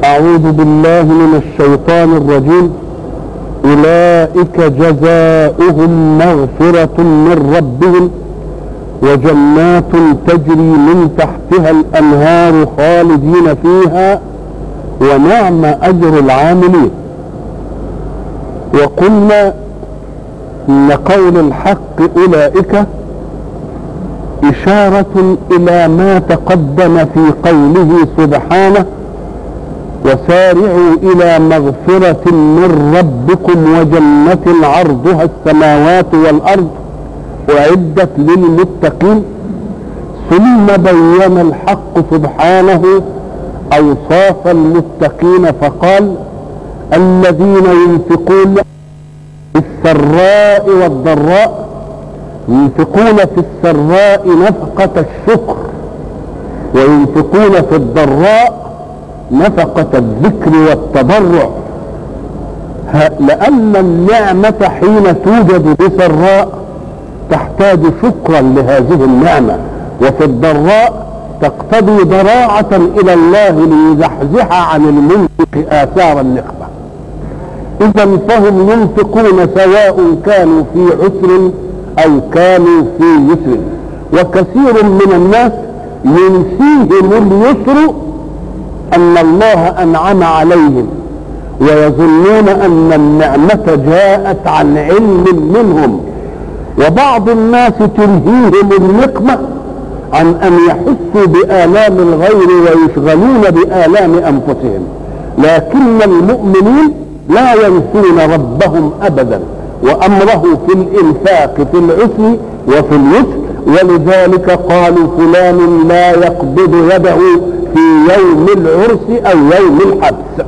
أعوذ بالله من الشيطان الرجيم أولئك جزاؤهم مغفرة من ربهم وجنات تجري من تحتها الأنهار خالدين فيها ونعم أجر العاملين وقلنا إن قول الحق أولئك إشارة إلى ما تقدم في قوله سبحانه وسارعوا إلى مغفرة من ربكم وجنة عرضها السماوات والأرض أعدت للمتقين ثم بين الحق سبحانه أوصاف المتقين فقال الذين ينفقون في السراء والضراء ينفقون في السراء نفقة الشكر وينفقون في الضراء نفقة الذكر والتضرع لأن النعمة حين توجد بسراء تحتاج شكرا لهذه النعمة وفي الضراء تقتضي ضراعة إلى الله ليزحزح عن المنفق آثار النقمة إذا فهم ينفقون سواء كانوا في عسر أو كانوا في يسر وكثير من الناس ينسيهم اليسر أن الله أنعم عليهم ويظنون أن النعمة جاءت عن علم منهم وبعض الناس تلهيهم النقمة عن أن يحسوا بآلام الغير ويشغلون بآلام أنفسهم لكن المؤمنين لا ينسون ربهم أبدا وأمره في الإنفاق في العسر وفي اليسر ولذلك قالوا فلان لا يقبض يده في يوم العرس او يوم الحبس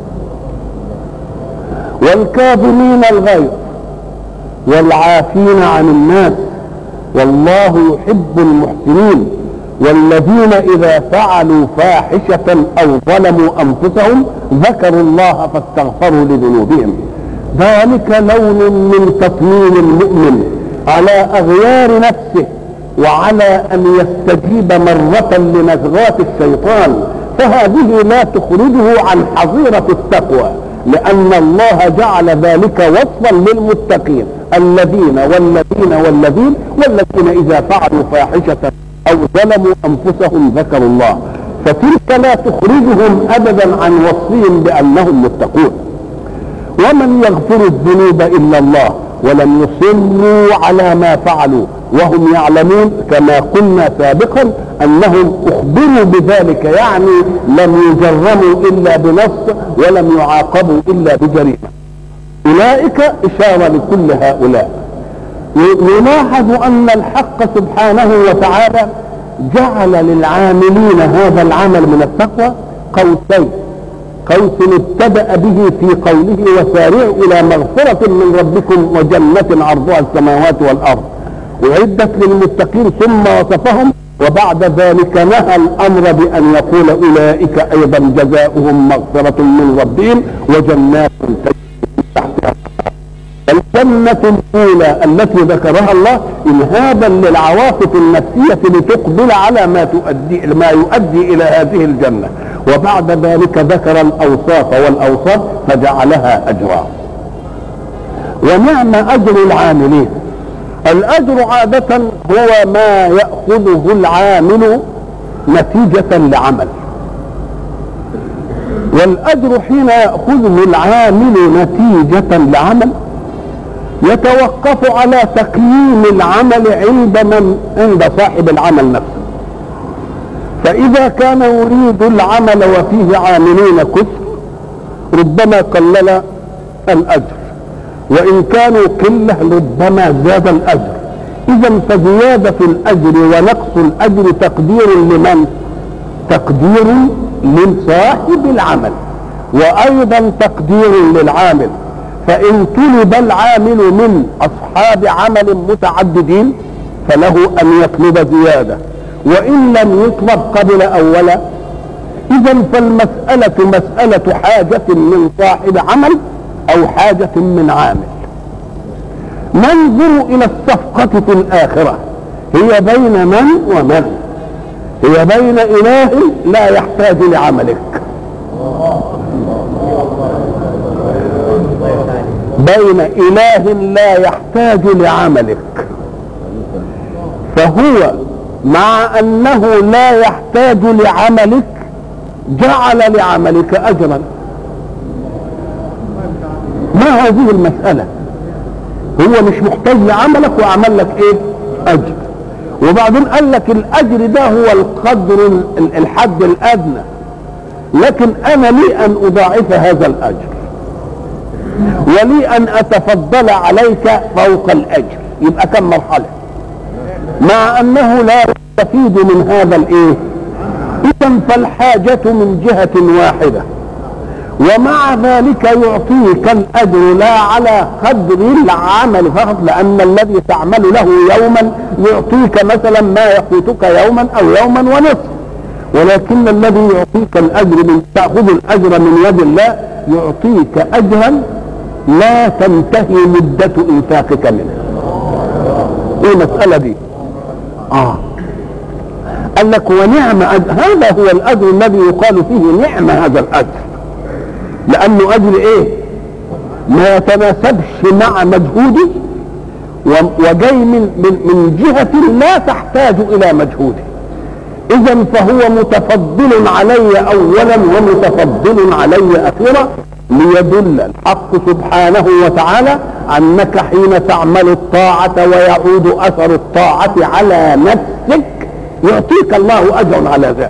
والكاظمين الغيظ والعافين عن الناس والله يحب المحسنين والذين اذا فعلوا فاحشه او ظلموا انفسهم ذكروا الله فاستغفروا لذنوبهم ذلك لون من تطمين المؤمن على اغيار نفسه وعلى ان يستجيب مرة لنزغات الشيطان فهذه لا تخرجه عن حظيرة التقوى لان الله جعل ذلك وصفا للمتقين الذين والذين والذين والذين اذا فعلوا فاحشة او ظلموا انفسهم ذكروا الله فتلك لا تخرجهم ابدا عن وصفهم بانهم متقون ومن يغفر الذنوب الا الله ولم يصروا على ما فعلوا وهم يعلمون كما قلنا سابقا انهم اخبروا بذلك يعني لم يجرموا الا بنص ولم يعاقبوا الا بجريمه اولئك اشاره لكل هؤلاء يلاحظ ان الحق سبحانه وتعالى جعل للعاملين هذا العمل من التقوى قوسين قوس ابتدأ به في قوله وسارعوا إلى مغفرة من ربكم وجنة عرضها السماوات والأرض أعدت للمتقين ثم وصفهم وبعد ذلك نهى الأمر بأن يقول أولئك أيضا جزاؤهم مغفرة من ربهم وجنات تجري تحتها الجنة الأولى التي ذكرها الله إنهابا للعواطف النفسية لتقبل على ما تؤدي ما يؤدي إلى هذه الجنة وبعد ذلك ذكر الأوصاف والأوصاف فجعلها أجرا ونعم أجر العاملين الأجر عادة هو ما يأخذه العامل نتيجة لعمل والأجر حين يأخذه العامل نتيجة لعمل يتوقف على تقييم العمل عند من عند صاحب العمل نفسه فإذا كان يريد العمل وفيه عاملون كثر ربما قلل الأجر وإن كانوا قلة ربما زاد الأجر إذا فزيادة الأجر ونقص الأجر تقدير لمن؟ تقدير لصاحب العمل وأيضا تقدير للعامل فإن طلب العامل من أصحاب عمل متعددين فله أن يطلب زيادة وإن لم يطلب قبل أولا إذا فالمسألة مسألة حاجة من صاحب عمل أو حاجة من عامل ننظر إلى الصفقة في الآخرة هي بين من ومن هي بين إله لا يحتاج لعملك بين اله لا يحتاج لعملك فهو مع انه لا يحتاج لعملك جعل لعملك اجرا ما هذه المسألة هو مش محتاج لعملك وعمل لك ايه اجر وبعدين قال لك الاجر ده هو القدر الحد الادنى لكن انا لي ان اضاعف هذا الاجر ولي ان اتفضل عليك فوق الاجر يبقى كم مرحله مع انه لا يستفيد من هذا الايه اذا فالحاجه من جهه واحده ومع ذلك يعطيك الاجر لا على قدر العمل فقط لان الذي تعمل له يوما يعطيك مثلا ما يفوتك يوما او يوما ونصف ولكن الذي يعطيك الاجر من تاخذ الاجر من يد الله يعطيك اجرا لا تنتهي مده انفاقك منه ايه المساله دي اه قال لك ونعم أجر هذا هو الاجر الذي يقال فيه نعم هذا الاجر لانه اجر ايه ما يتناسبش مع مجهودي وجاي من من من جهه لا تحتاج الى مجهودي اذا فهو متفضل علي اولا ومتفضل علي اخيرا ليدل الحق سبحانه وتعالى انك حين تعمل الطاعه ويعود اثر الطاعه على نفسك يعطيك الله اجرا على ذلك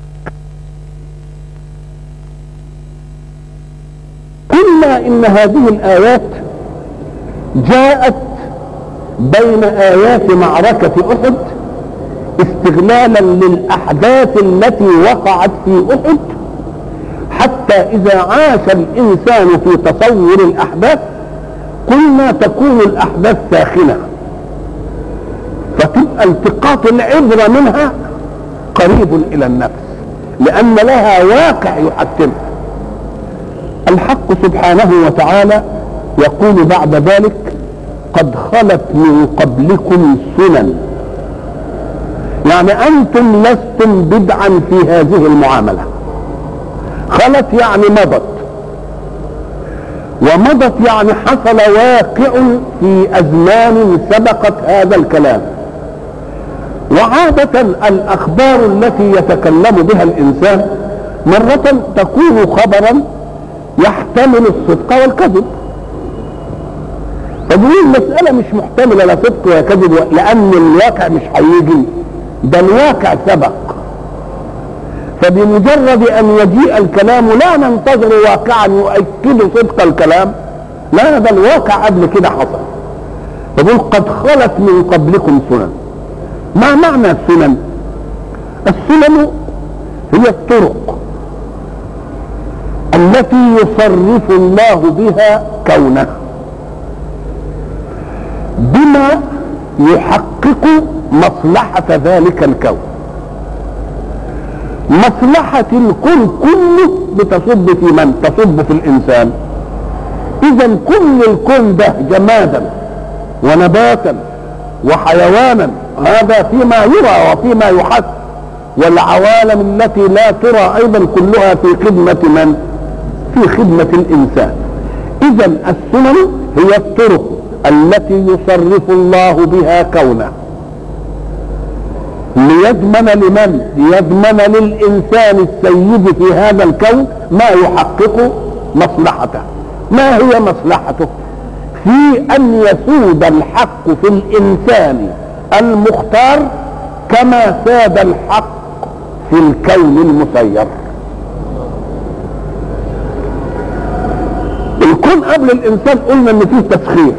قلنا ان هذه الايات جاءت بين ايات معركه احد استغلالا للاحداث التي وقعت في احد حتى اذا عاش الانسان في تصور الاحداث قلنا تكون الاحداث ساخنه فتبقى التقاط العبره منها قريب الى النفس لان لها واقع يحكمها الحق سبحانه وتعالى يقول بعد ذلك قد خلت من قبلكم سنن يعني انتم لستم بدعا في هذه المعامله خلت يعني مضت ومضت يعني حصل واقع في ازمان سبقت هذا الكلام وعادة الأخبار التي يتكلم بها الإنسان مرة تكون خبرا يحتمل الصدق والكذب فدي المسألة مش محتملة لا صدق ولا كذب لأن الواقع مش هيجي ده الواقع سبق فبمجرد أن يجيء الكلام لا ننتظر واقعا يؤكد صدق الكلام لا ده الواقع قبل كده حصل يقول قد خلت من قبلكم سنن ما معنى السنن السنن هي الطرق التي يصرف الله بها كونه بما يحقق مصلحة ذلك الكون مصلحة الكون كله بتصب في من تصب في الإنسان إذا كل الكون ده جمادا ونباتا وحيوانا هذا فيما يرى وفيما يحس والعوالم التي لا ترى أيضا كلها في خدمة من؟ في خدمة الإنسان إذا السنن هي الطرق التي يصرف الله بها كونه ليضمن لمن ليضمن للإنسان السيد في هذا الكون ما يحقق مصلحته ما هي مصلحته في أن يسود الحق في الإنسان المختار كما ساد الحق في الكون المسير الكون قبل الانسان قلنا ان فيه تسخير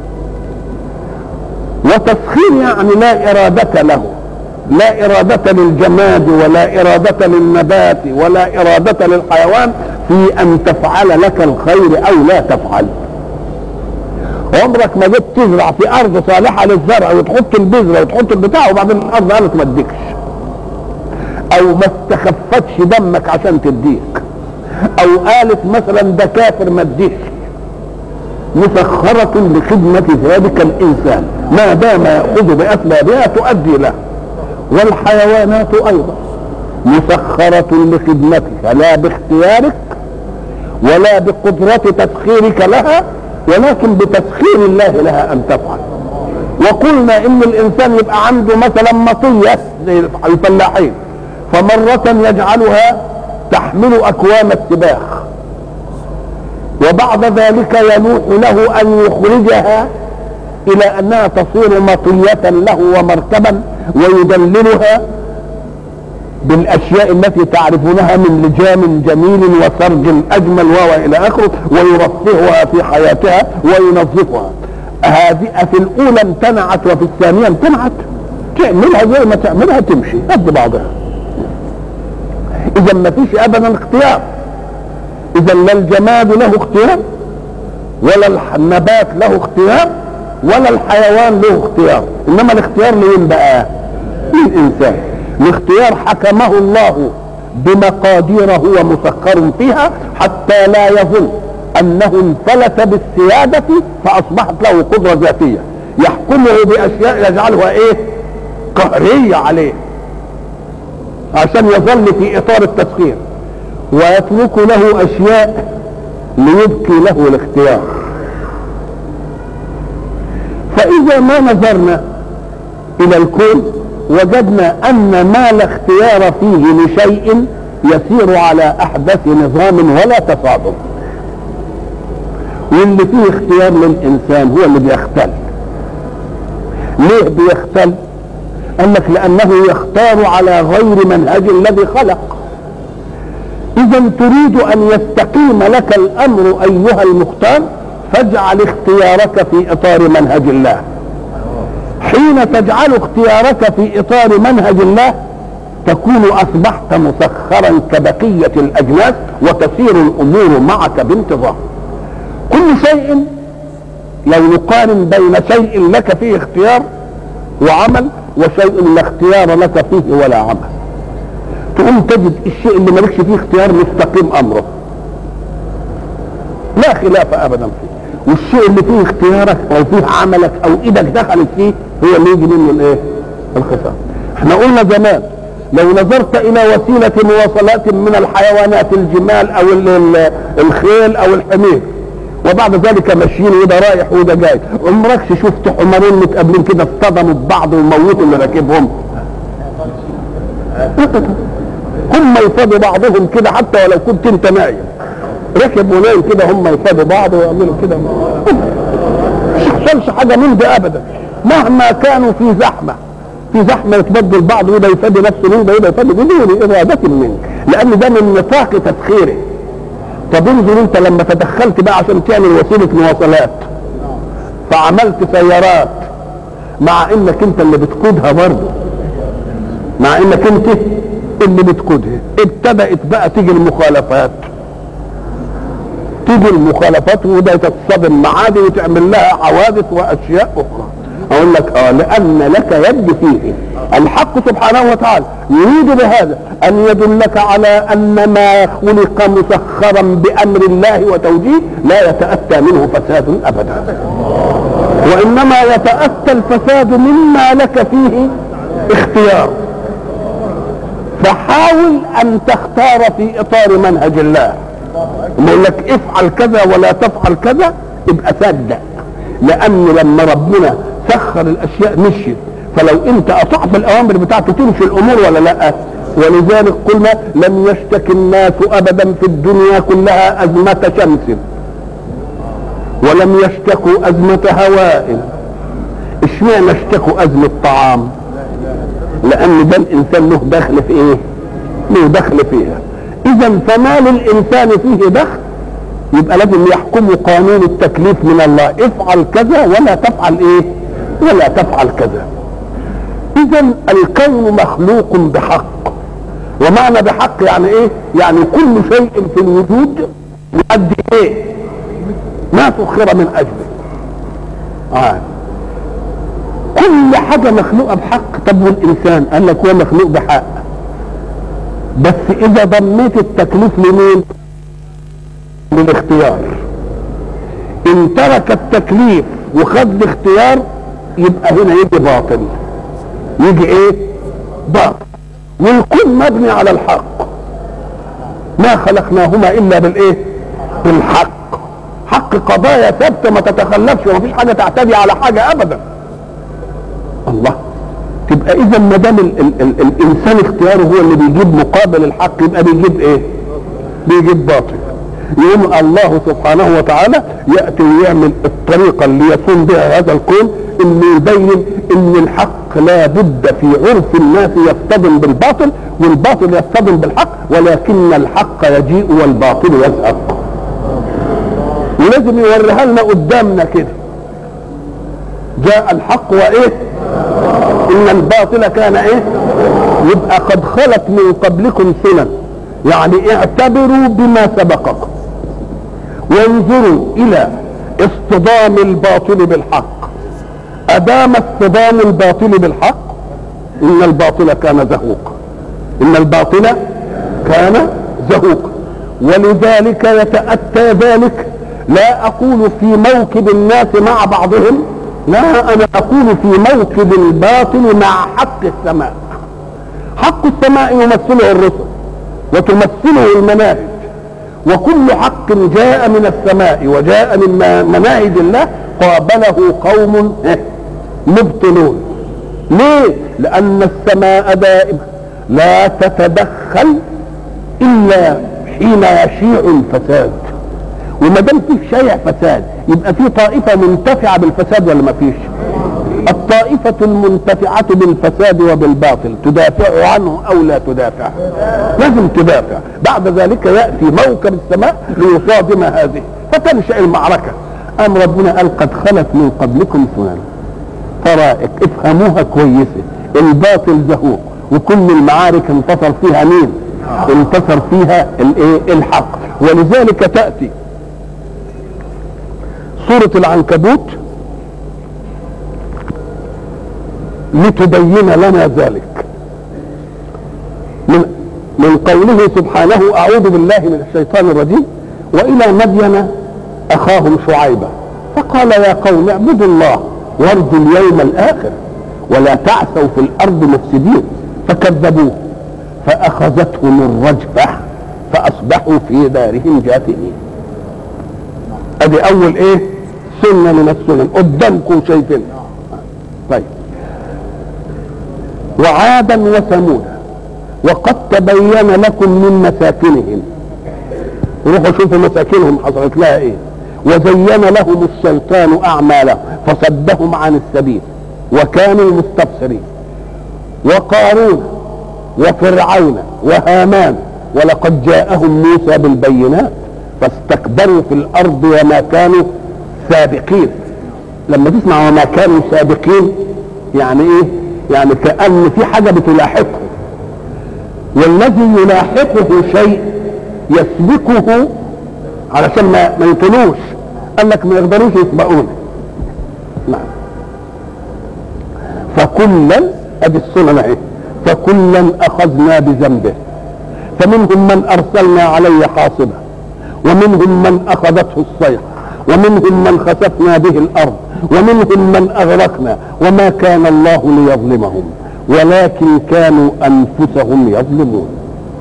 وتسخير يعني لا ارادة له لا إرادة للجماد ولا إرادة للنبات ولا إرادة للحيوان في أن تفعل لك الخير أو لا تفعل عمرك ما جيت تزرع في أرض صالحة للزرع وتحط البذرة وتحط البتاع وبعدين الأرض قالت ما تديكش أو ما استخفتش دمك عشان تديك أو قالت مثلا ده كافر ما تديش مسخرة لخدمة ذلك الإنسان ما دام يأخذ بأسبابها تؤدي له والحيوانات ايضا مسخرة لخدمتك لا باختيارك ولا بقدرة تسخيرك لها ولكن بتسخير الله لها ان تفعل وقلنا ان الانسان يبقى عنده مثلا مطيه زي الفلاحين فمره يجعلها تحمل اكوام السباخ وبعد ذلك يلوح له ان يخرجها الى انها تصير مطيه له ومركبا ويدللها بالاشياء التي تعرفونها من لجام جميل وسرج اجمل وهو الى اخره ويرفهها في حياتها وينظفها هذه في الاولى امتنعت وفي الثانيه امتنعت تعملها زي ما تعملها تمشي قد بعضها اذا ما فيش ابدا اختيار اذا لا الجماد له اختيار ولا النبات له اختيار ولا الحيوان له اختيار انما الاختيار لمين بقى للانسان الاختيار حكمه الله بمقاديره ومسخر فيها حتى لا يظن انه انفلت بالسيادة فاصبحت له قدرة ذاتية يحكمه باشياء يجعلها ايه قهرية عليه عشان يظل في اطار التسخير ويترك له اشياء ليبقي له الاختيار فاذا ما نظرنا الى الكون وجدنا ان ما لا اختيار فيه لشيء يسير على احدث نظام ولا تصادم واللي فيه اختيار للانسان هو اللي بيختل ليه بيختل قال لك لانه يختار على غير منهج الذي خلق اذا تريد ان يستقيم لك الامر ايها المختار فاجعل اختيارك في اطار منهج الله حين تجعل اختيارك في اطار منهج الله تكون اصبحت مسخرا كبقيه الاجناس وتسير الامور معك بانتظام كل شيء لو نقارن بين شيء لك فيه اختيار وعمل وشيء لا اختيار لك فيه ولا عمل تقوم تجد الشيء اللي مالكش فيه اختيار مستقيم امره لا خلاف ابدا فيه والشيء اللي فيه اختيارك او فيه عملك او ايدك دخلت فيه هو اللي يجي منه الايه الخسارة احنا قلنا زمان لو نظرت الى وسيلة مواصلات من الحيوانات الجمال او الخيل او الحمير وبعد ذلك ماشيين وده رايح وده جاي عمرك شفت حمارين متقابلين كده اصطدموا ببعض وموتوا اللي راكبهم هم يفادوا بعضهم كده حتى ولو كنت انت نايم ركب ونايم كده هم يفادوا بعض ويعملوا كده مش يحصلش حاجه من ده ابدا مهما كانوا في زحمه في زحمه يتبدل بعض وده يفادي نفسه من ده وده يفادي بدون اراده منك لان ده من نطاق تسخيره طب انظر انت لما تدخلت بقى عشان تعمل وسيله مواصلات فعملت سيارات مع انك انت اللي بتقودها برضه مع انك انت اللي بتقودها ابتدأت بقى تيجي المخالفات تيجي المخالفات وده تتصدم معادي وتعمل لها حوادث واشياء اخرى اقول لك اه لان لك يد فيه الحق سبحانه وتعالى يريد بهذا ان يدلك على ان ما خلق مسخرا بامر الله وتوجيه لا يتاتى منه فساد ابدا وانما يتاتى الفساد مما لك فيه اختيار فحاول ان تختار في اطار منهج الله يقول لك افعل كذا ولا تفعل كذا ابقى صدق لان لما ربنا سخر الاشياء مشيت فلو انت اطعت الاوامر بتاعته تمشي الامور ولا لا ولذلك قلنا لم يشتكي الناس ابدا في الدنيا كلها ازمه شمس ولم يشتكوا ازمه هواء اشمعنى اشتكوا ازمه طعام لان ده الانسان له دخل في ايه له دخل فيها اذا فما للانسان فيه دخل يبقى لازم يحكم قانون التكليف من الله افعل كذا ولا تفعل ايه ولا تفعل كذا اذا الكون مخلوق بحق ومعنى بحق يعني ايه يعني كل شيء في الوجود يؤدي ايه ما سخر من اجله آه. كل حاجة مخلوقة بحق طب والإنسان قال لك هو مخلوق بحق بس إذا ضميت التكليف لمين؟ للاختيار إن ترك التكليف وخد الاختيار يبقى هنا يجي باطل يجي إيه؟ باطل والكون مبني على الحق ما خلقناهما إلا بالإيه؟ بالحق حق قضايا ثابته ما تتخلفش وما فيش حاجه تعتدي على حاجه ابدا الله تبقى اذا ما دام ال- ال- ال- الانسان اختياره هو اللي بيجيب مقابل الحق يبقى بيجيب ايه؟ بيجيب باطل يقوم الله سبحانه وتعالى ياتي ويعمل الطريقه اللي يصوم بها هذا الكون انه يبين ان الحق لا بد في عرف الناس يصطدم بالباطل والباطل يصطدم بالحق ولكن الحق يجيء والباطل يزهق ولازم يوريها لنا قدامنا كده جاء الحق وايه ان الباطل كان ايه يبقى قد خلت من قبلكم سنن يعني اعتبروا بما سبقكم وانظروا الى اصطدام الباطل بالحق ادام اصطدام الباطل بالحق ان الباطل كان زهوقا ان الباطل كان زهوقا ولذلك يتاتى ذلك لا اقول في موكب الناس مع بعضهم لا انا اقول في موكب الباطل مع حق السماء حق السماء يمثله الرسل وتمثله المناهج وكل حق جاء من السماء وجاء من مناهج الله قابله قوم مبطلون ليه لان السماء دائما لا تتدخل الا حين يشيع الفساد وما دام في شيع فساد يبقى في طائفه منتفعه بالفساد ولا ما فيش الطائفة المنتفعة بالفساد وبالباطل تدافع عنه أو لا تدافع لازم تدافع بعد ذلك يأتي موكب السماء ليصادم هذه فتنشأ المعركة أم ربنا قال قد خلت من قبلكم سنن طرائق افهموها كويسة الباطل زهوق وكل المعارك انتصر فيها مين انتصر فيها الايه الحق ولذلك تأتي سورة العنكبوت لتبين لنا ذلك من من قوله سبحانه اعوذ بالله من الشيطان الرجيم والى مدين اخاهم شعيبا فقال يا قوم اعبدوا الله وارجوا اليوم الاخر ولا تعثوا في الارض مفسدين فكذبوه فاخذتهم الرجفه فاصبحوا في دارهم جاثمين ادي اول ايه سنه من السنن قدامكم شايفين طيب وعادا وثمودا وقد تبين لكم من مساكنهم روحوا شوفوا مساكنهم حصلت لها ايه وزين لهم الشيطان اعمالهم فصدهم عن السبيل وكانوا مستبصرين وقارون وفرعون وهامان ولقد جاءهم موسى بالبينات فاستكبروا في الارض وما كانوا سابقين لما تسمع وما كانوا سابقين يعني ايه يعني كأن في حاجة بتلاحقه والذي يلاحقه شيء يسبقه علشان ما ما يطلوش قال لك ما يقدروش يسبقونه نعم فكلا ادي السنن اهي فكلا اخذنا بذنبه فمنهم من ارسلنا عليه حاصبا ومنهم من اخذته الصيحه ومنهم من خسفنا به الارض ومنهم من اغرقنا وما كان الله ليظلمهم ولكن كانوا انفسهم يظلمون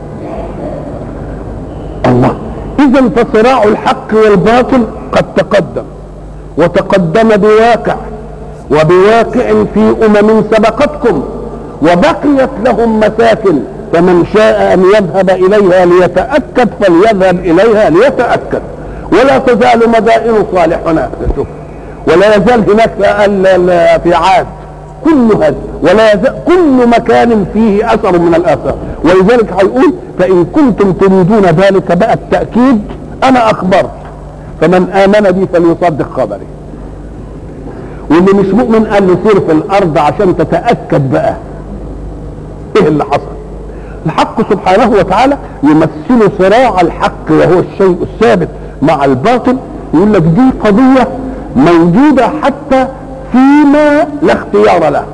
الله اذا فصراع الحق والباطل قد تقدم وتقدم بواقع وبواقع في امم سبقتكم وبقيت لهم مساكن فمن شاء ان يذهب اليها ليتاكد فليذهب اليها ليتاكد ولا تزال مدائن صالح هناك شوف ولا يزال هناك في عاد كل هذا ولا يزال كل مكان فيه اثر من الاثار ولذلك هيقول فان كنتم تريدون ذلك بقى التاكيد انا اخبرت فمن امن بي فليصدق خبري واللي مش مؤمن قال له سير في الارض عشان تتاكد بقى ايه اللي حصل الحق سبحانه وتعالى يمثل صراع الحق وهو الشيء الثابت مع الباطل يقول لك دي قضيه موجوده حتى فيما لا اختيار له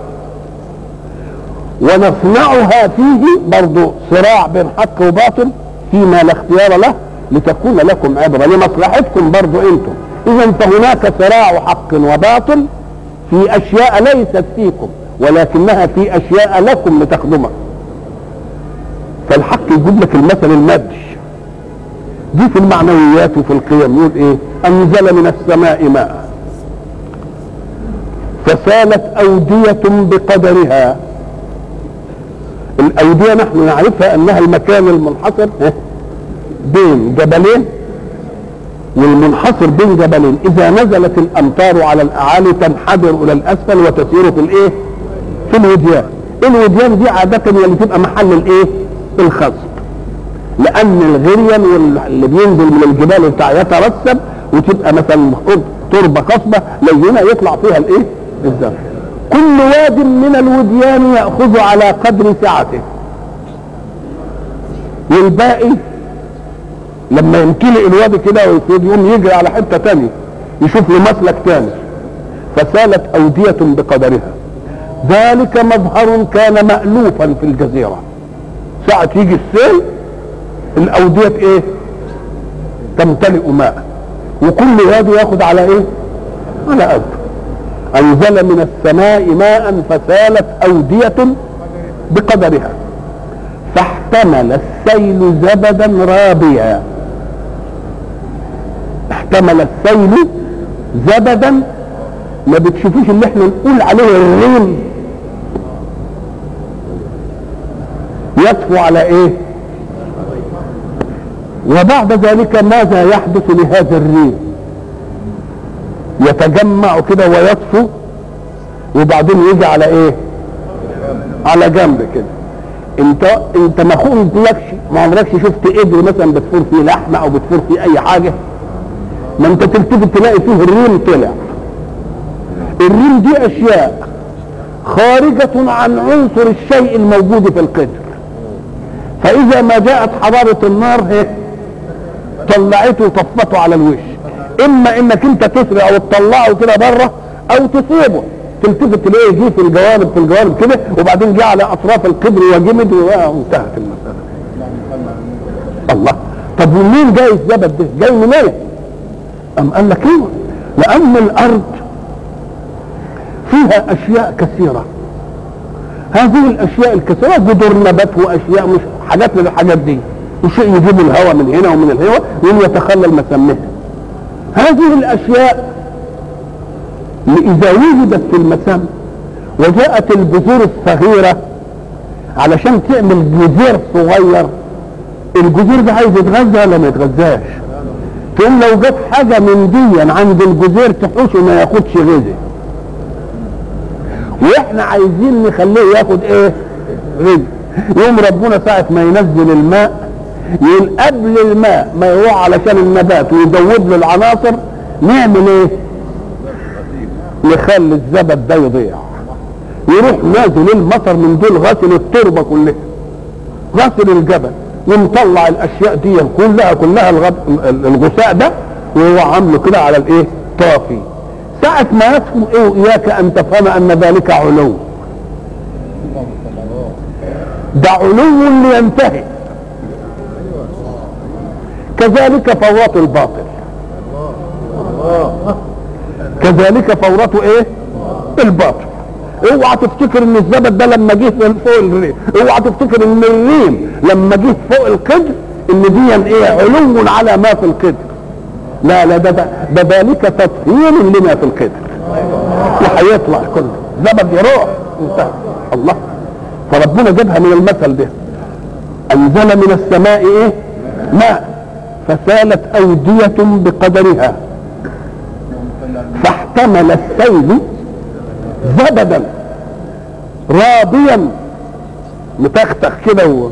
ونصنعها فيه برضو صراع بين حق وباطل فيما لا اختيار له لتكون لكم عبرة لمصلحتكم برضو انتم اذا فهناك صراع حق وباطل في اشياء ليست فيكم ولكنها في اشياء لكم لتخدمها فالحق يجيب لك المثل المادي دي في المعنويات وفي القيم يقول ايه انزل من السماء ماء فسالت اودية بقدرها الاودية نحن نعرفها انها المكان المنحصر بين جبلين والمنحصر بين جبلين اذا نزلت الامطار على الاعالي تنحدر الى الاسفل وتسير في الايه في الوديان الوديان دي عادة هي اللي تبقى محل الايه الخصب لان الغريان واللي بينزل من الجبال بتاع يترسب وتبقى مثلا تربه خصبه لينه يطلع فيها الايه الزرع كل واد من الوديان ياخذ على قدر سعته والباقي لما يمتلئ الوادي كده ويفيد يقوم يجري على حته تانية يشوف له مسلك تاني فسالت اوديه بقدرها ذلك مظهر كان مألوفا في الجزيرة ساعة يجي السيل الأودية ايه تمتلئ ماء وكل وادي ياخد على ايه على قد أنزل من السماء ماء فسالت أودية بقدرها فاحتمل السيل زبدا رابيا احتمل السيل زبدا ما بتشوفوش اللي احنا نقول عليه الريم يطفو على ايه وبعد ذلك ماذا يحدث لهذا الريم يتجمع كده ويطفو وبعدين يجي على ايه على جنب كده انت انت ما خلقلكش ما عمركش شفت قدر مثلا بتفور فيه لحمه او بتفور فيه اي حاجه ما انت تلتفت تلاقي فيه الريم طلع الريم دي اشياء خارجة عن عنصر الشيء الموجود في القدر فاذا ما جاءت حرارة النار هي طلعته وطفته على الوش اما انك انت تسرع وتطلعه كده بره او تصيبه تلتفت تلاقيه جه في الجوانب في الجوانب كده وبعدين جه على اطراف القدر وجمد وانتهت المساله الله طب ومين جاي الزبد ده جاي منين ام قال لك ايوه لان الارض فيها اشياء كثيره هذه الاشياء الكثيره جدر نبات واشياء مش حاجات من الحاجات دي وشيء يجيب الهواء من هنا ومن الهواء وين يتخلل مسامها هذه الاشياء اذا وجدت في المسام وجاءت البذور الصغيره علشان تعمل جزير صغير الجزير ده عايز يتغذى ولا ما يتغذاش تقول لو جت حاجه من دي عند الجزير تحوشه ما ياخدش غذاء واحنا عايزين نخليه ياخد ايه رزق يوم ربنا ساعة ما ينزل الماء يقول قبل الماء ما يروح علشان النبات ويزود له العناصر نعمل ايه نخلي الزبد ده يضيع يروح نازل المطر من دول غسل التربة كلها غسل الجبل ومطلع الاشياء دي كلها كلها الغثاء ده وهو عامله كده على الايه طافي ساعة ما يفهم ايه اياك ان تفهم ان ذلك علو ده علو لينتهي كذلك فورات الباطل كذلك فورته ايه الباطل اوعى تفتكر ان الزبد ده لما جه فوق الريم اوعى تفتكر ان الريم لما جه فوق القدر ان دي ايه علو على ما في القدر لا لا ده ده ذلك تطهير لما في القدر وهيطلع كله زبد يروح انتهى الله فربنا جابها من المثل ده انزل من السماء ايه ماء فسالت اودية بقدرها فاحتمل السيل زبدا رابيا متختخ كده و...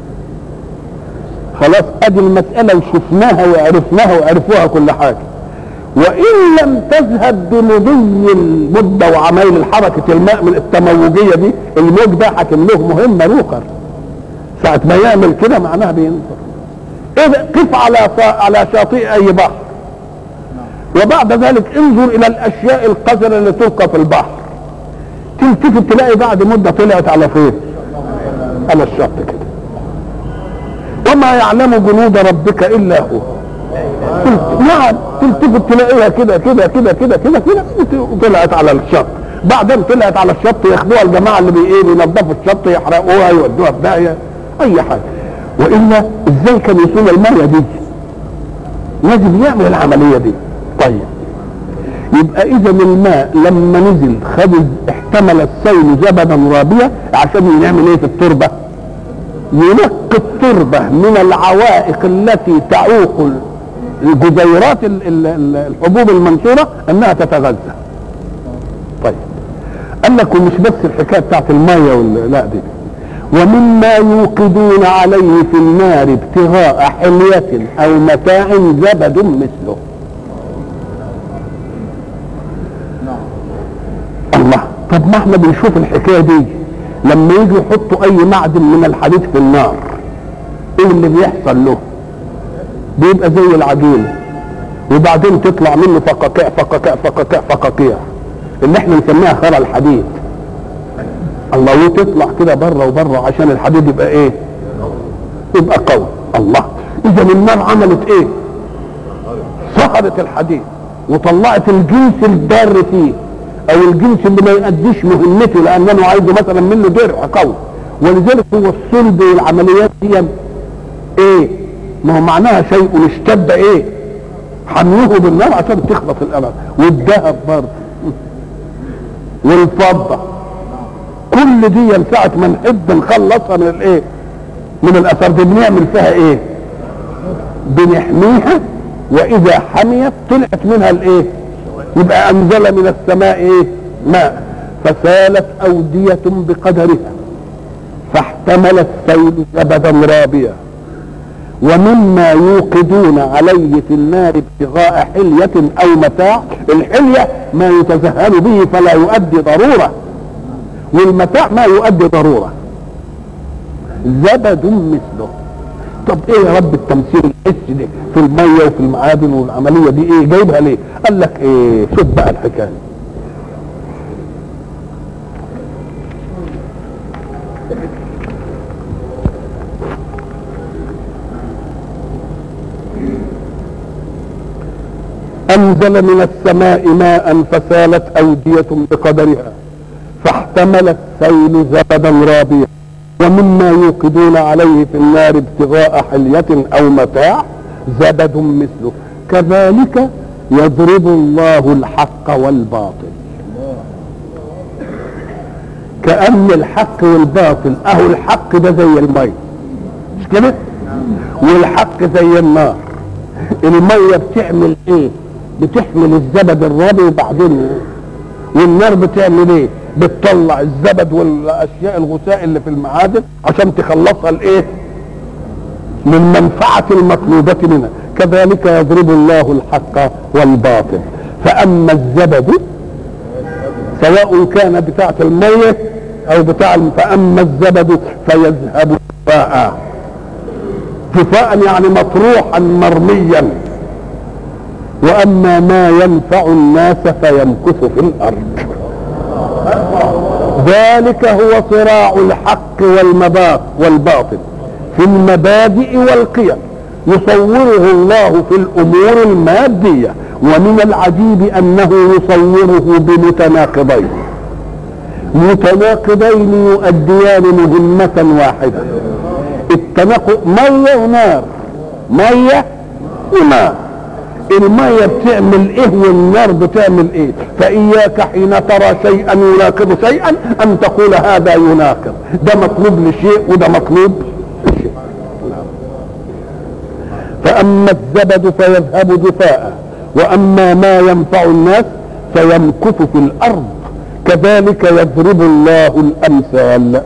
خلاص ادي المسألة وشفناها وعرفناها وعرفوها كل حاجة وان لم تذهب بمضي المدة وعمايل الحركة الماء من التموجية دي الموج ده حاكم له مهمة نوخر ساعة ما يعمل كده معناها بينصر إذا قف على على شاطئ اي بحر وبعد ذلك انظر الى الاشياء القذرة اللي تلقى في البحر تلتفت تلاقي بعد مدة طلعت على فين على الشط كده وما يعلم جنود ربك الا هو نعم تلتفت تلاقيها كده كده كده كده كده كده وطلعت على الشط بعدين طلعت على الشط ياخدوها الجماعه اللي بي ايه بينظفوا الشط يحرقوها يودوها في داهيه اي حاجه والا ازاي كان يصون الميه دي لازم يعمل العمليه دي طيب يبقى اذا الماء لما نزل خد احتمل السيل زبدا رابيا عشان يعمل ايه في التربه ينقي التربه من العوائق التي تعوق الجزيرات ال- ال- ال- الحبوب المنشوره انها تتغذى طيب قال لك ومش بس الحكايه بتاعت الميه وال- لا دي ومما يوقدون عليه في النار ابتغاء حلية أو متاع زبد مثله الله طب ما احنا بنشوف الحكاية دي لما يجوا يحطوا أي معدن من الحديد في النار ايه اللي بيحصل له بيبقى زي العجين وبعدين تطلع منه فقاقيع فقاقيع فقاقيع فقاقيع اللي احنا نسميها خرى الحديد الله وتطلع كده بره وبره عشان الحديد يبقى ايه يبقى قوي الله اذا النار عملت ايه سهرت الحديد وطلعت الجنس الضار فيه او الجنس اللي ما يأديش مهمته لانه عايزه مثلا منه درع قوي ولذلك هو الصلب والعمليات دي ايه ما هو معناها شيء اشتد ايه حميه بالنار عشان تخلص الامل والذهب برضه والفضه كل دي ساعة ما نحب نخلصها من الايه من الاثار دي بنعمل فيها ايه بنحميها واذا حميت طلعت منها الايه يبقى انزل من السماء ايه ماء فسالت اودية بقدرها فاحتمل السيل زبدا رابيا ومما يوقدون عليه في النار ابتغاء حلية او متاع الحلية ما يتزهل به فلا يؤدي ضرورة والمتاع ما يؤدي ضرورة زبد مثله طب ايه يا رب التمثيل الحسي ده في المية وفي المعادن والعملية دي ايه جايبها ليه قال لك ايه شوف بقى الحكاية أنزل من السماء ماء فسالت أودية بقدرها فاحتمل السيل زبدا رابيا ومما يوقدون عليه في النار ابتغاء حلية أو متاع زبد مثله كذلك يضرب الله الحق والباطل كأن الحق والباطل أهو الحق ده زي المي مش كده والحق زي النار المية بتعمل ايه بتحمل الزبد الرابي وبعدين والنار بتعمل ايه بتطلع الزبد والاشياء الغثاء اللي في المعادن عشان تخلصها الايه من منفعة المطلوبة منها كذلك يضرب الله الحق والباطل فأما الزبد سواء كان بتاعة المية أو بتاع الم- فأما الزبد فيذهب جفاء جفاء يعني مطروحا مرميا وأما ما ينفع الناس فيمكث في الأرض ذلك هو صراع الحق والمباط والباطل في المبادئ والقيم يصوره الله في الامور الماديه ومن العجيب انه يصوره بمتناقضين متناقضين يؤديان مهمه واحده التناقض ميه ونار ميه ونار المية بتعمل ايه والنار بتعمل ايه فاياك حين ترى شيئا يناقض شيئا ان تقول هذا يناقض ده مطلوب لشيء وده مطلوب لشيء فاما الزبد فيذهب جفاء واما ما ينفع الناس فيمكث في الارض كذلك يضرب الله الامثال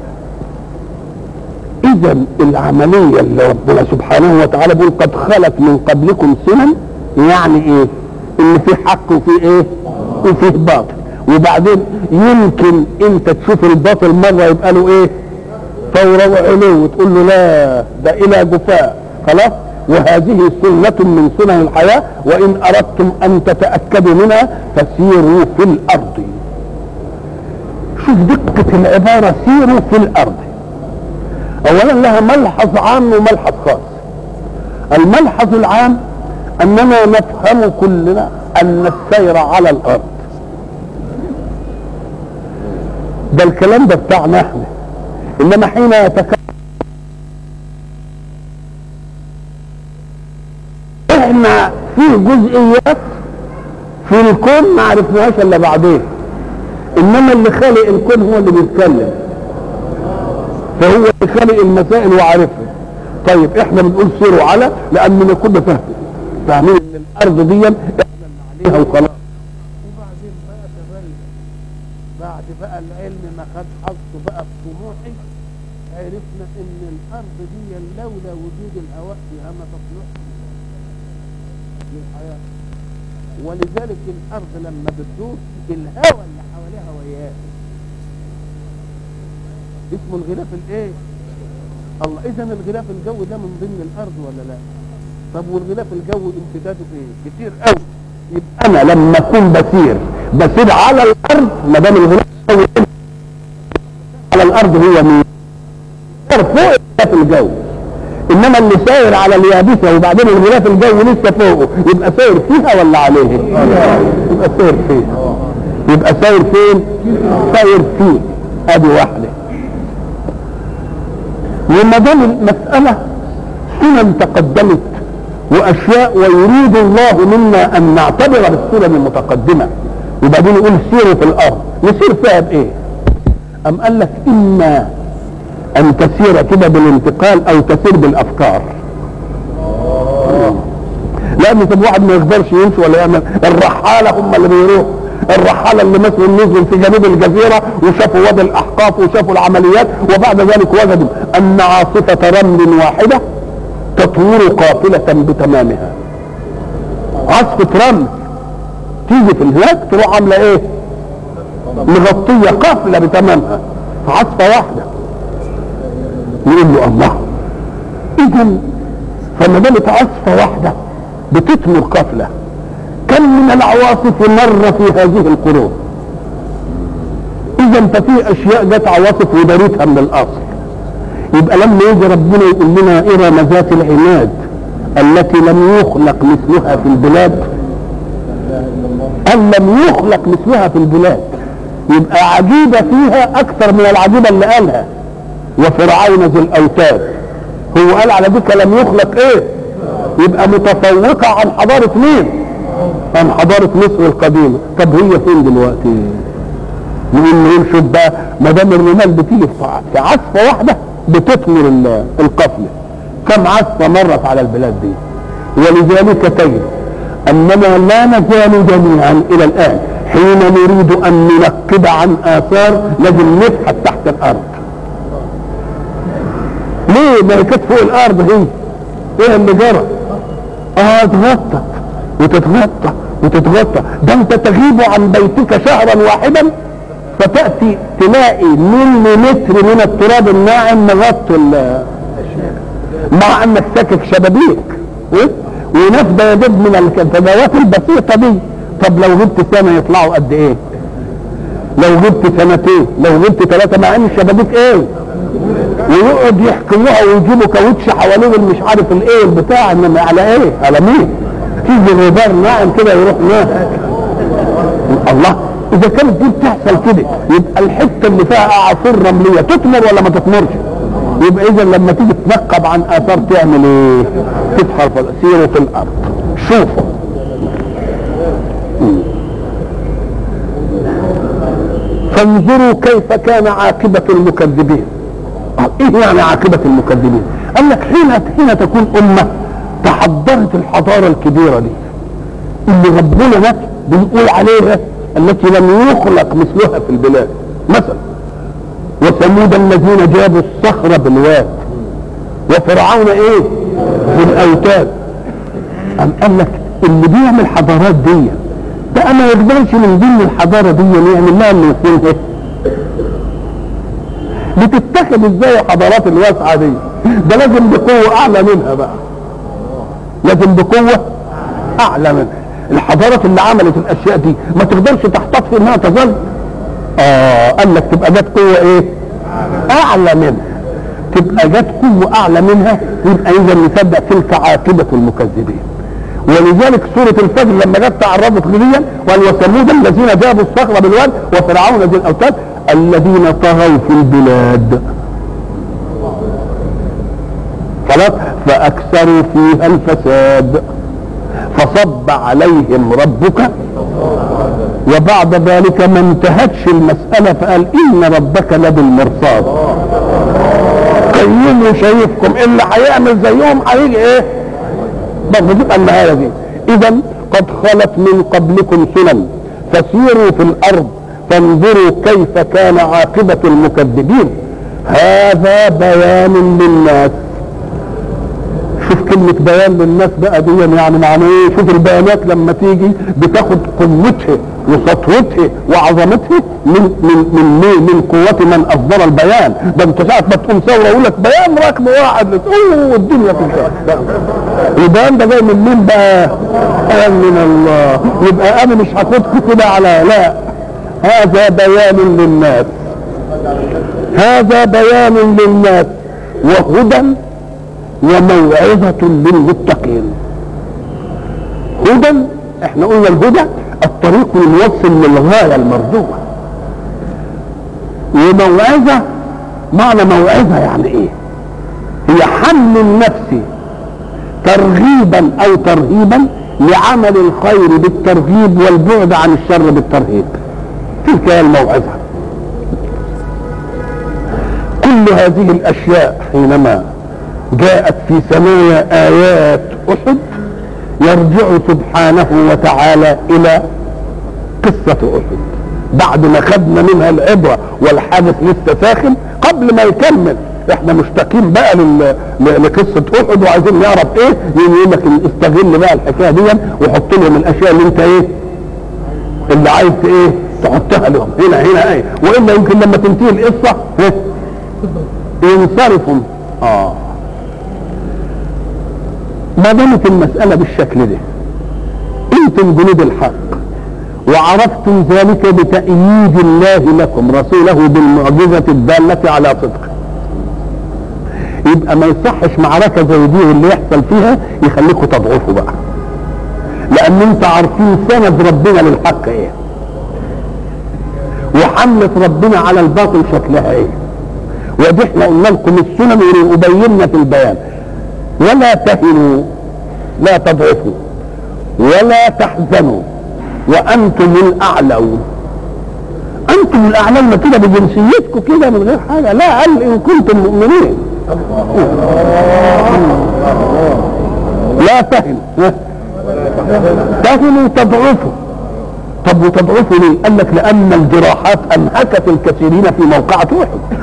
اذا العمليه اللي ربنا سبحانه وتعالى بيقول قد خلت من قبلكم سنن يعني ايه ان في حق وفي ايه وفيه باطل وبعدين يمكن انت تشوف الباطل مره يبقى له ايه فورا وعلو وتقول له لا ده الى جفاء خلاص وهذه سنة من سنن الحياة وإن أردتم أن تتأكدوا منها فسيروا في الأرض شوف دقة العبارة سيروا في الأرض أولا لها ملحظ عام وملحظ خاص الملحظ العام أننا نفهم كلنا أن السير على الأرض ده الكلام ده بتاعنا احنا انما حين يتكلم احنا فيه جزئيات في الكون ما عرفناهاش الا بعدين انما اللي خالق الكون هو اللي بيتكلم فهو اللي خالق المسائل وعارفها طيب احنا بنقول سيروا على لاننا كنا فاهمين فاهمين ان الارض دي احنا اللي عليها وخلاص وبعدين بقى تبين بعد بقى العلم ما خد حظه بقى في طموحي عرفنا ان الارض دي لولا وجود الهواء فيها ما تصلحش للحياه ولذلك الارض لما بتدور الهواء اللي حواليها وياها اسمه الغلاف الايه الله اذا الغلاف الجوي ده من ضمن الارض ولا لا طب والغلاف الجوي امتداده ايه كتير قوي يبقى انا لما اكون بسير بسير على الارض ما دام الغلاف الجوي على الارض هو مين سير فوق الغلاف الجوي انما اللي ساير على اليابسه وبعدين الغلاف الجوي لسه فوقه يبقى ساير فيها ولا عليه يبقى ساير فيها يبقى ساير فين ساير فيه ادي واحده وما دام المساله سنن تقدمت واشياء ويريد الله منا ان نعتبر بالسنن المتقدمه وبعدين يقول سيروا في الارض نسير فيها بايه ام قال لك اما ان تسير كده بالانتقال او تسير بالافكار لان طب واحد ما يقدرش يمشي ولا يعمل الرحاله هم اللي بيروحوا الرحالة اللي مثلا نزلوا في جنوب الجزيرة وشافوا وادي الأحقاف وشافوا العمليات وبعد ذلك وجدوا أن عاصفة رمل واحدة تطور قافلة بتمامها عاصفة رمل تيجي في الهناك تروح عاملة ايه مغطية قافلة بتمامها في عاصفة واحدة يقول له الله اذا فما دامت عاصفة واحدة بتثمر قافلة كم من العواصف مر في هذه القرون اذا ففي اشياء جت عواصف ودارتها من الاصل يبقى لما يجي ربنا يقول لنا ارم ذات العماد التي لم يخلق مثلها في البلاد قال لم يخلق مثلها في البلاد يبقى عجيبه فيها اكثر من العجيبه اللي قالها وفرعون ذي الاوتاد هو قال على ذيك لم يخلق ايه يبقى متفوقه عن حضاره مين عن حضاره مصر القديمه طب هي فين دلوقتي نقول نقول شوف بقى ما دام الرمال بتيجي في عصفه واحده بتثمر القفله كم عصفه مرت على البلاد دي ولذلك تجد اننا لا نزال جميعا الى الان حين نريد ان ننقب عن اثار لازم نبحث تحت الارض ليه ما هي كانت فوق الارض هي ايه اللي جرى اه اتغطت وتتغطى وتتغطى ده انت تغيب عن بيتك شهرا واحدا فتاتي تلاقي مليمتر من التراب الناعم مغطي مع انك ساكك شبابيك ونفذ يدب من الفجوات البسيطه دي طب لو جبت سنه يطلعوا قد ايه لو جبت سنتين لو جبت ثلاثه مع ان الشبابيك ايه ويقعد يحكموها ويجيبوا كاوتش حوالين مش عارف الايه البتاع انما على ايه على مين تيجي الغبار ناعم كده يروح ناعم الله اذا كانت دي بتحصل كده يبقى الحته اللي فيها اعاصير رمليه تثمر ولا ما تثمرش يبقى اذا لما تيجي تنقب عن اثار تعمل ايه تفحر سيروا في الارض شوفوا فانظروا كيف كان عاقبة المكذبين ايه يعني عاقبة المكذبين قال لك حين حين تكون امة تحضرت الحضارة الكبيرة دي اللي ربنا نفسه بنقول عليها التي لم يخلق مثلها في البلاد مثلا وثمود الذين جابوا الصخر بالواد وفرعون ايه بالاوتاد قام قال لك اللي بيعمل حضارات دي ده ما يقدرش من ضمن الحضاره دي يعمل لها اللي يكون ايه بتتخذ ازاي الحضارات الواسعه دي ده لازم بقوه اعلى منها بقى لازم بقوه اعلى منها الحضارات اللي عملت الاشياء دي ما تقدرش تحتفظ في انها تظل اه قال لك تبقى جت قوه ايه اعلى منها تبقى جت قوه اعلى منها يبقى اذا نصدق تلك عاقبه المكذبين ولذلك سورة الفجر لما جت تعرضت ليا قال وثمود الذين جابوا الصخر بالواد وفرعون ذي الاوتاد الذين طغوا في البلاد خلاص فاكثروا فيها الفساد فصب عليهم ربك وبعد ذلك ما انتهتش المسألة فقال إن ربك لبالمرصاد قيم وشايفكم اللي هيعمل زيهم هيجي ايه برضه تبقى النهاية دي إذا قد خلت من قبلكم سنن فسيروا في الأرض فانظروا كيف كان عاقبة المكذبين هذا بيان للناس شوف كلمة بيان للناس بقى دي يعني معنى ايه شوف البيانات لما تيجي بتاخد قوتها وسطوتها وعظمتها من من من من, من قوة من أصدر البيان ده انت ساعة ما تقوم ثورة يقول لك بيان رقم واحد اوه الدنيا تنتهي البيان ده جاي من مين بقى؟ قال من الله يبقى انا مش هاخدكم كده على لا هذا بيان للناس هذا بيان للناس وهدى وموعظة للمتقين هدى احنا قلنا الهدى الطريق الموصل للغاية المرجوة وموعظة معنى موعظة يعني ايه هي حمل النفس ترغيبا او ترهيبا لعمل الخير بالترغيب والبعد عن الشر بالترهيب تلك هي الموعظة كل هذه الاشياء حينما جاءت في ثنايا ايات احد يرجع سبحانه وتعالى الى قصة احد بعد ما خدنا منها العبرة والحادث لسه ساخن قبل ما يكمل احنا مشتاقين بقى لل... لقصة احد وعايزين نعرف ايه يقول لك استغل بقى الحكاية دي وحط لهم الاشياء اللي انت ايه اللي عايز ايه تحطها لهم هنا هنا ايه والا يمكن لما تنتهي القصة ها ينصرفوا اه ما دامت المسألة بالشكل ده انتم جنود الحق وعرفتم ذلك بتأييد الله لكم رسوله بالمعجزة الدالة على صدقه يبقى ما يصحش معركة زي دي اللي يحصل فيها يخليكم تضعفوا بقى لأن انت عارفين سند ربنا للحق ايه وحملة ربنا على الباطل شكلها ايه ودي احنا قلنا لكم السنن وبينا في البيان ولا تهنوا لا تضعفوا ولا تحزنوا وانتم الاعلون انتم الاعلون كده بجنسيتكم كده من غير حاجه لا قال ان كنتم مؤمنين لا تهنوا تهنوا تضعفوا طب وتضعفوا ليه؟ قال لك لان الجراحات انهكت الكثيرين في موقعة احد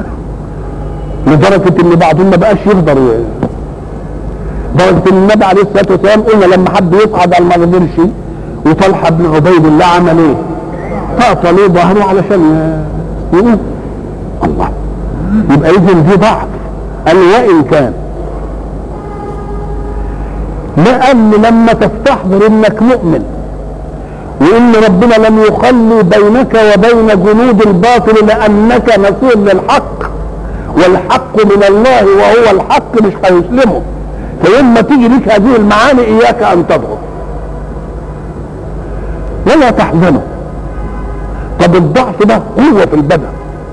لدرجة ان بعضهم ما بقاش يقدر درجة ان النبي عليه الصلاة والسلام قلنا لما حب يصعد على ما قدرش وطلحة بن عبيد الله عمل ايه؟ تعطى له ظهره علشان يقوم الله يبقى اذا دي ضعف قال وان كان لان لما تستحضر انك مؤمن وان ربنا لم يخلي بينك وبين جنود الباطل لانك نصير للحق والحق من الله وهو الحق مش هيسلمه فلما تيجي لك هذه المعاني اياك ان تضعف ولا تحزنوا طب الضعف ده قوة في البدن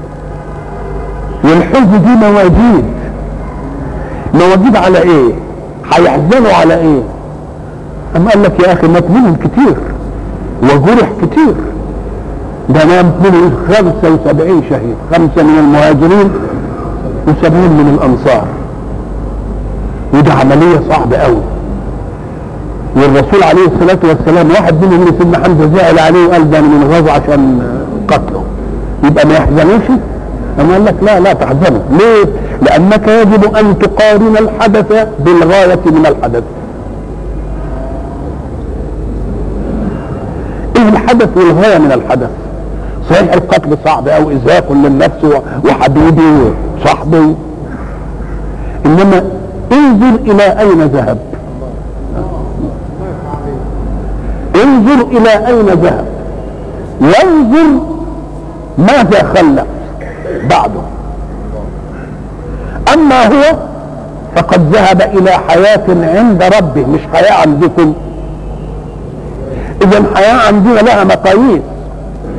والحزن دي مواجيد مواجيد على ايه هيحزنوا على ايه اما قال لك يا اخي مات منهم كتير وجرح كتير ده مات منهم 75 شهيد خمسة من المهاجرين وسبعين من الانصار وده عملية صعبة قوي والرسول عليه الصلاة والسلام واحد منهم اللي سيدنا حمزة زعل عليه وقال ده من الغزو عشان قتله يبقى ما يحزنوش أما قال لك لا لا تحزنوا ليه؟ لأنك يجب أن تقارن الحدث بالغاية من الحدث إيه الحدث والغاية من الحدث؟ صحيح القتل صعب أو إزهاق للنفس وحبيبي وصاحبي إنما انظر إلى أين ذهب انظر إلى أين ذهب وانظر ماذا خلف بعده أما هو فقد ذهب إلى حياة عند ربه مش حياة عندكم إذا حياة عندنا لها مقاييس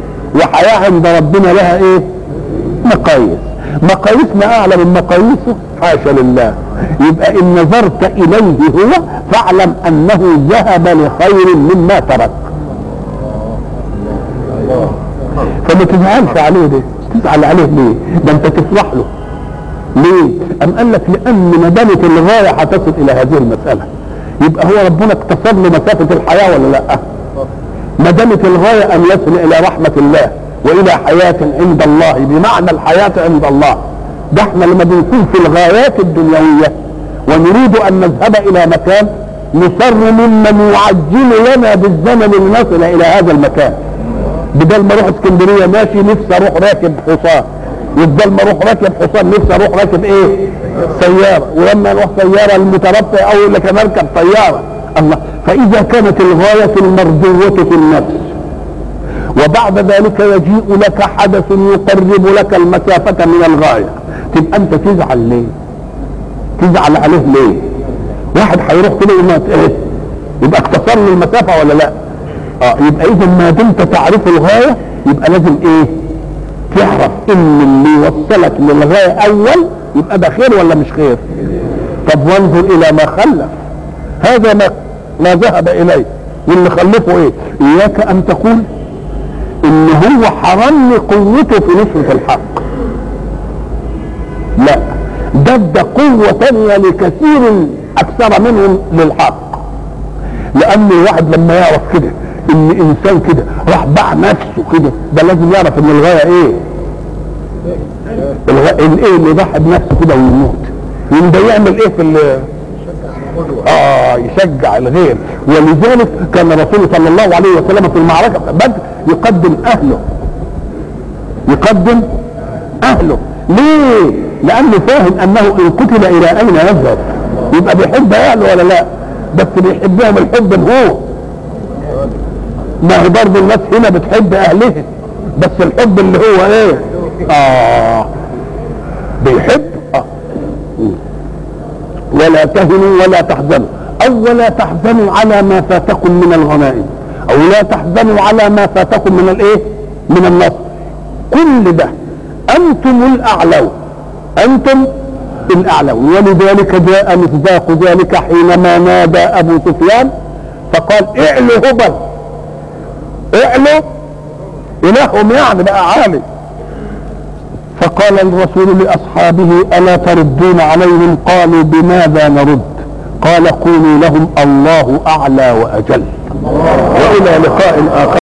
وحياة عند ربنا لها إيه؟ مقاييس مقاييسنا أعلى من مقاييسه حاشا لله يبقى ان نظرت اليه هو فاعلم انه ذهب لخير مما ترك فما تزعلش عليه ده تزعل عليه ليه ده انت تفرح له ليه ام قال لك لان مدامه الغايه هتصل الى هذه المساله يبقى هو ربنا اقتصر له مسافه الحياه ولا لا ما دامت الغايه ان يصل الى رحمه الله والى حياه عند الله بمعنى الحياه عند الله ده احنا لما بنكون في الغايات الدنيويه ونريد ان نذهب الى مكان نسر ممن يعجل لنا بالزمن لنصل الى هذا المكان بدل ما اروح اسكندريه ماشي نفسي اروح راكب حصان وبدل ما اروح راكب حصان نفسي اروح راكب ايه؟ سياره ولما اروح سياره المتربع او يقول لك انا اركب طياره الله فاذا كانت الغايه المرجوه في النفس وبعد ذلك يجيء لك حدث يقرب لك المسافه من الغايه تبقى انت تزعل ليه؟ تزعل عليه ليه؟ واحد هيروح كده وما ايه؟ يبقى اختصر له المسافه ولا لا؟ اه يبقى اذا ما دمت تعرف الغايه يبقى لازم ايه؟ تعرف ان اللي يوصلك للغايه اول يبقى ده خير ولا مش خير؟ طب وانظر الى ما خلف هذا ما ما ذهب اليه واللي خلفه ايه؟ اياك ان تقول ان هو حرمني قوته في نصرة الحق لا ده ادى قوة تانية لكثير اكثر منهم للحق لان الواحد لما يعرف كده ان انسان كده راح باع نفسه كده ده لازم يعرف ان الغاية ايه الغاية الايه اللي ضحى بنفسه كده ويموت يقوم ده يعمل ايه في ال- اه يشجع الغير ولذلك كان الرسول صلى الله عليه وسلم في المعركه بدر يقدم اهله يقدم اهله ليه؟ لانه فاهم انه ان قتل الى اين يذهب يبقى بيحب اهله ولا لا؟ بس بيحبهم الحب هو ما هي برضه الناس هنا بتحب اهلها بس الحب اللي هو ايه؟ اه بيحب اه ولا تهنوا ولا تحزنوا او ولا تحزنوا على ما فاتكم من الغنائم او لا تحزنوا على ما فاتكم من الايه من النصر كل ده انتم الاعلون انتم الاعلون ولذلك جاء مصداق ذلك حينما نادى ابو سفيان فقال اعلوا هبل اعلوا الههم يعني بقى عالي فقال الرسول لاصحابه الا تردون عليهم قالوا بماذا نرد قال قولوا لهم الله اعلى واجل والى لقاء اخر